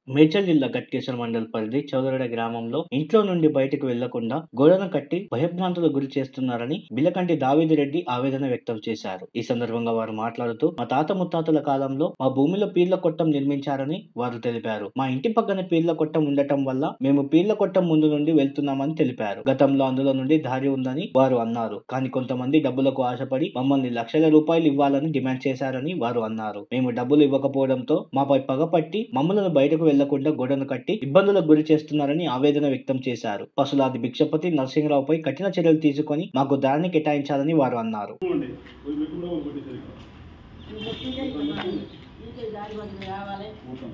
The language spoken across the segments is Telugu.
మేడ్చల్ జిల్లా గట్కేశ్వర మండల్ పరిధి చౌదరడ గ్రామంలో ఇంట్లో నుండి బయటకు వెళ్లకుండా గోడను కట్టి భయభ్రాంతులకు గురి చేస్తున్నారని బిలకంటి దావిదిరెడ్డి ఆవేదన వ్యక్తం చేశారు ఈ సందర్భంగా వారు మాట్లాడుతూ మా తాత ముత్తాతల కాలంలో మా భూమిలో పీర్ల కొట్టం నిర్మించారని వారు తెలిపారు మా ఇంటి పక్కన పీర్ల కొట్టం ఉండటం వల్ల మేము పీర్ల కొట్టం ముందు నుండి వెళ్తున్నామని తెలిపారు గతంలో అందులో నుండి దారి ఉందని వారు అన్నారు కానీ కొంతమంది డబ్బులకు ఆశపడి మమ్మల్ని లక్షల రూపాయలు ఇవ్వాలని డిమాండ్ చేశారని వారు అన్నారు మేము డబ్బులు ఇవ్వకపోవడంతో మాపై పగపట్టి మమ్మల్ని బయటకు వెళ్లకుండా గోడను కట్టి ఇబ్బందులకు గురి చేస్తున్నారని ఆవేదన వ్యక్తం చేశారు పశులాది భిక్షపతి నరసింహరావుపై కఠిన చర్యలు తీసుకొని మాకు దారిని కేటాయించాలని వారు అన్నారు ఉండే పోయి మీకు కూడా కొట్టేసారు మొత్తం.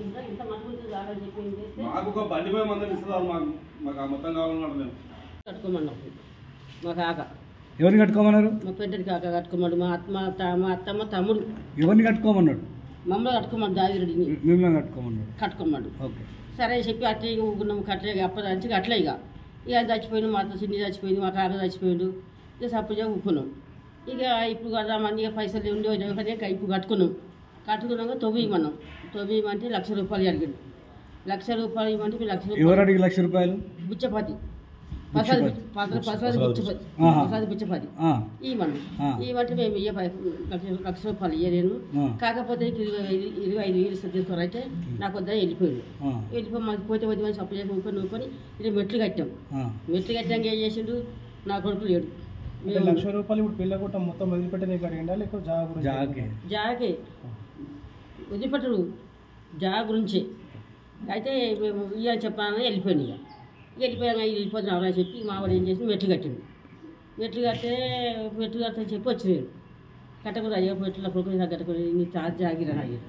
మాకు ఒక బండి పోయి మందం ఇస్తున్నారు మాకు మాకు ఆ మొత్తం కావాలన్నమాట మేము కట్టుకోమన్నాం మా కాక ఎవరిని కట్టుకోమన్నారు మా పెద్దడి కాక కట్టుకోమన్నాడు మా అత్త మా త- మా అత్తమ్మ తమ్ముడు ఎవరిని కట్టుకోమన్నాడు మమ్మల్ని కట్టుకోమన్నాడు దావిరెడ్డిని మిమ్మల్ని కట్టుకోమన్నాడు కట్టుకోమన్నాడు ఓకే సరే చెప్పి అట్లే ఇక ఊకున్నాం కట్టలే అప్పటి అట్లే ఇక ఇక ఆయన చచ్చిపోయింది మా అత్త చిన్ని చచ్చిపోయింది మా కాక చచ్చిపోయిండు ఇక సపోజ్గా ఊకున్నాం ఇక ఇప్పుడు కడదామని ఇక పైసలు ఉండి కానీ ఇప్పుడు కట్టుకున్నాం కట్టుకున్నాక తొవ్వేయమన్నాం తొవ్వేయమంటే లక్ష రూపాయలు అడిగాడు లక్ష రూపాయలు ఇవ్వమంటే మీరు లక్ష ఎవరు రూపాయలు అడిగి లక్ష రూపాయలు బుచ్చపతి ప్రసాద్ ప్రసాద్ ప్రసాద్ బుచ్చపతి ఆహా. ప్రసాద్ బుచ్చపతి ఆ, ఇవ్వను ఆ. ఇవ్వంటే మేము ఇయ్య లక్ష లక్ష రూపాయలు ఇయ్యలేను ఆ. కాకపోతే నీకు ఇరవై ఐదు ఇరవై ఐదు వేలు ఇస్తే తీసుకోరంటే నాకు వద్దని వెళ్ళిపోయాడు ఆ, వెళ్ళిపోయి మనకి పోతే వద్దు అని సప్లై చేసి ఊకొని ఊకొని ఇది మెట్లు కట్టాం ఆ. మెట్లు కట్టాక ఏం చేసిండు నా కొడుకు లేడు అంటే మేము లక్ష రూపాయలు ఇప్పుడు పిల్ల కొట్టం మొత్తం వదిలిపెట్టి నీకు అడిగిందా లేకపోతే జాగా గురించి జాకే జాకే వదిలిపెట్టడు జా గురించి అయితే మేము ఇయ్యని చెప్పానని వెళ్ళిపోయింది ఇక ఇక వెళ్ళిపోయాక ఇది వెళ్ళిపోతున్నాం అని చెప్పి మా వాడు ఏం చేసి మెట్లు కట్టిండు మెట్లు కట్టే మెట్లు కట్టే చెప్పి వచ్చినాడు కట్టకూడదు అయ్యో మెట్లు కొడుకుని కట్టకూడదు నీ తాత జాగిరా అయ్యారు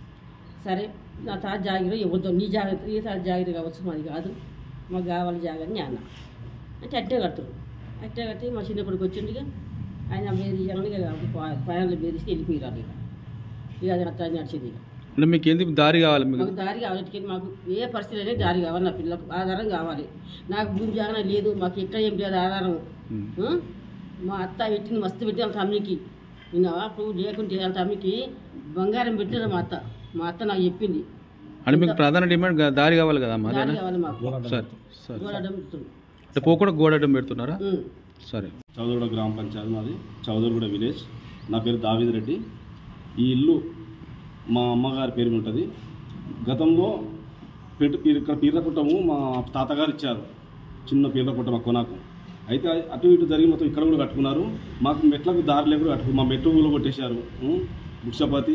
సరే నా తాత జాగిర ఇవ్వద్దు నీ జాగ్రత్త నీ తాత జాగిర కావచ్చు మాది కాదు మాకు కావాలి జాగని నేను అన్నా అంటే అట్టే కడుతున్నారు అట్టే కట్టి మా చిన్న కొడుకు వచ్చిండు ఇక ఆయన బేరీ పైన బేరిస్తే వెళ్ళిపోయారు ఇక ఇక అది అట్లా నడిచింది ఇక అంటే మీకు ఏంది దారి కావాలి మీకు మాకు దారి కావాలి మాకు ఏ పరిస్థితి అనేది దారి కావాలి నా పిల్లలకు ఆధారం కావాలి నాకు భూమి జాగన లేదు మాకు ఎక్కడ ఏం లేదు ఆధారం ఉమ్. ఆ? మా అత్త పెట్టింది మస్తు పెట్టి వాళ్ళ తమ్మికి విన్నావా ఇప్పుడు లేకుంటే వాళ్ళ తమ్మికి బంగారం పెట్టారు మా అత్త మా అత్త నాకు చెప్పింది అంటే మీకు ప్రధాన డిమాండ్ గా- దారి కావాలి కదా అమ్మా దారి అదేనా కావాలి మాకు సరే సరే గోడ అడ్డం పెడుతుంది. అంటే పోకుండా గోడ అడ్డం పెడుతున్నారా ఉం. సరే చౌదరగూడ గ్రామ పంచాయతీ మాది చౌదరగూడ విలేజ్ నా పేరు దావిద్ రెడ్డి ఈ ఇల్లు మా అమ్మగారి పేరు మీద ఉంటుంది గతంలో పెట్టు పీర ఇక్కడ పీర్ల కుట్టము మా తాతగారు ఇచ్చారు చిన్న పీర్ల కుట్ట మా కొనాకు అయితే అటు ఇటు జరిగి మొత్తం ఇక్కడ కూడా కట్టుకున్నారు మాకు మెట్లకు దారి లేకుండా కట్టుకు మా మెట్టు కూడా కొట్టేశారు ఉం? భిక్షపతి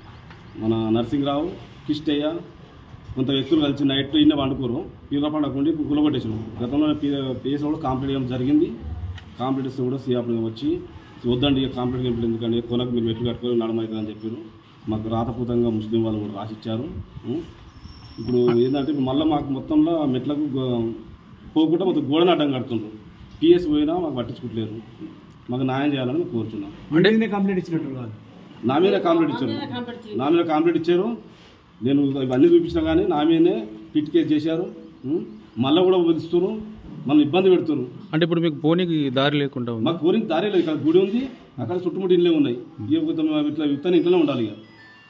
మన నరసింహరావు కిష్టయ్య కొంత వ్యక్తులు కలిసి నైట్ ఇన్న వండుకోరు పీర్ల పండుగ ఉండి గులగొట్టేసారు గతంలో పిఎస్ కూడా కంప్లీట్ చేయడం జరిగింది కంప్లీట్ ఇస్తే కూడా సీఆర్ వచ్చి వద్దండి ఇక కంప్లీట్ కంప్లీట్ ఎందుకంటే కొనకు మీరు మెట్లు కట్టుకొని నడమవుతుంది అని చెప్పారు మాకు రాతపూతంగా ముస్లిం వాళ్ళు కూడా రాసిచ్చారు ఉం? ఇప్పుడు ఏంటంటే ఇప్పుడు మళ్ళీ మాకు మొత్తంలో మెట్లకు గో- పోకుండా మొత్తం గోడను అడ్డం కడుతుండ్రు పిఎస్ పోయినా మాకు పట్టించుకోవట్లేరు మాకు న్యాయం చేయాలని మేము కోరుచున్నాం అంటే కంప్లీట్ ఇచ్చినట్టు కాదు నా మీద కాంప్లీట్ ఇచ్చారు కంప్లీట్ చేయి. నా మీద కాంప్లీట్ ఇచ్చారు నేను ఇవన్నీ చూపించినా కానీ నా మీదనే పిట్ కేసు చేశారు ఉం? మళ్ళీ కూడా వదిలిస్తున్నారు మళ్ళీ ఇబ్బంది పెడుతున్నారు అంటే ఇప్పుడు మీకు పోనీకి దారి లేకుండా ఉంది మాకు ఊరికి దారి లేదు ఇక్కడ గుడి ఉంది అక్కడ చుట్టుముట్టు ఇళ్ళే ఉన్నాయి ఇక కొంత ఇట్లా విత్తనం ఇంట్లోనే ఉండాలి ఇక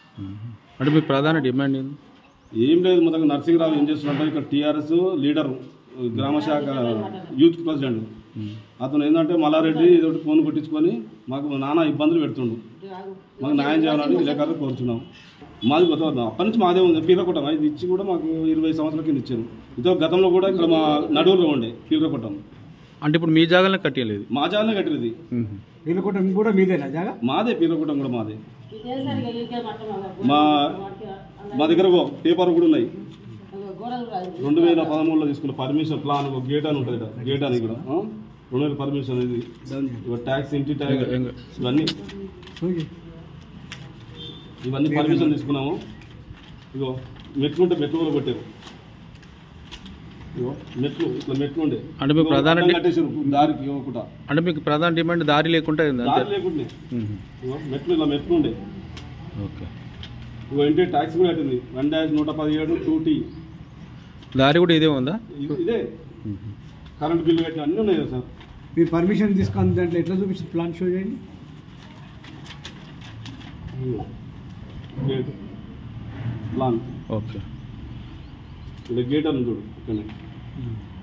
అంటే మీ ప్రధాన డిమాండ్ ఏంది ఏం లేదు మొత్తం నరసింహరావు ఏం చేస్తున్నారంటే ఇక్కడ టీఆర్ఎస్ లీడర్ గ్రామ శాఖ యూత్ ప్రెసిడెంట్ అతను ఏంటంటే మల్లారెడ్డి ఏదో ఒకటి ఫోన్ కొట్టించుకొని మాకు నానా ఇబ్బందులు పెడుతుండు మాకు న్యాయం చేయాలని విలేకరులు కోరుచున్నాం మాది కొత్త అప్పటి నుంచి మాదే ఉంది పీర్లకొట్టం ఇది ఇచ్చి కూడా మాకు ఇరవై సంవత్సరాల కింద ఇచ్చారు ఇదో గతంలో కూడా ఇక్కడ మా నడువులో ఉండే పీర్లకొట్టం అంటే ఇప్పుడు మీ జాగాలో కట్టలేదు మా జాలనే కట్టినది వీళ్ళ కూడా కూడా మీదేనా జాగా మాదే పీర్లకొట్టం కూడా మాదే ఇదే సరే ఇక ఇకే మట్టం అలా. మా మా దగ్గర ఒక పేపర్ కూడా ఉన్నాయి గోడలు రాదు. రెండు వేల పదమూడులో తీసుకున్న పర్మిషన్ ప్లాన్ ఒక గేట్ అని ఉంటుంది ఇక్కడ. గేట్ అని కూడా ఆ? రెండు వేల పర్మిషన్ అనేది ట్యాక్స్ ఇంటి ట్యాక్స్ ఇవన్నీ ఇవన్నీ పర్మిషన్ తీసుకున్నాము ఇగో మెట్లు ఉంటే మెట్లు కూడా పెట్టారు ఇగో మెట్లు ఇట్లా మెట్లు ఉండే అంటే మీకు ఇగో ప్రధాన అడ్డం డి- కట్టేసారు దారికి ఇవ్వకుండా అంటే మీకు ప్రధాన డిమాండ్ దారి లేకుండా ఉంది అంతే దారి లేకుండే ఉమ్. ఇగో మెట్లు ఇలా మెట్లు ఉండే ఓకే ఇగో ఇంటి ట్యాక్స్ కూడా కట్టింది వన్ డాష్ నూట పదిహేడు టూ టీ దారి కూడా ఇదే ఉందా ఇది- ఇదే కరెంట్ బిల్లు కట్టిన అన్నీ ఉన్నాయి కదా సార్ మీరు పర్మిషన్ తీసుకుని దాంట్లో ఎట్లా చూపించి ప్లాన్ షో చేయండి ఇగో. గేట్ ప్లాన్ ఓకే ఇక్కడ గేట్ అని చూడు ఇక్కడనే ఉమ్.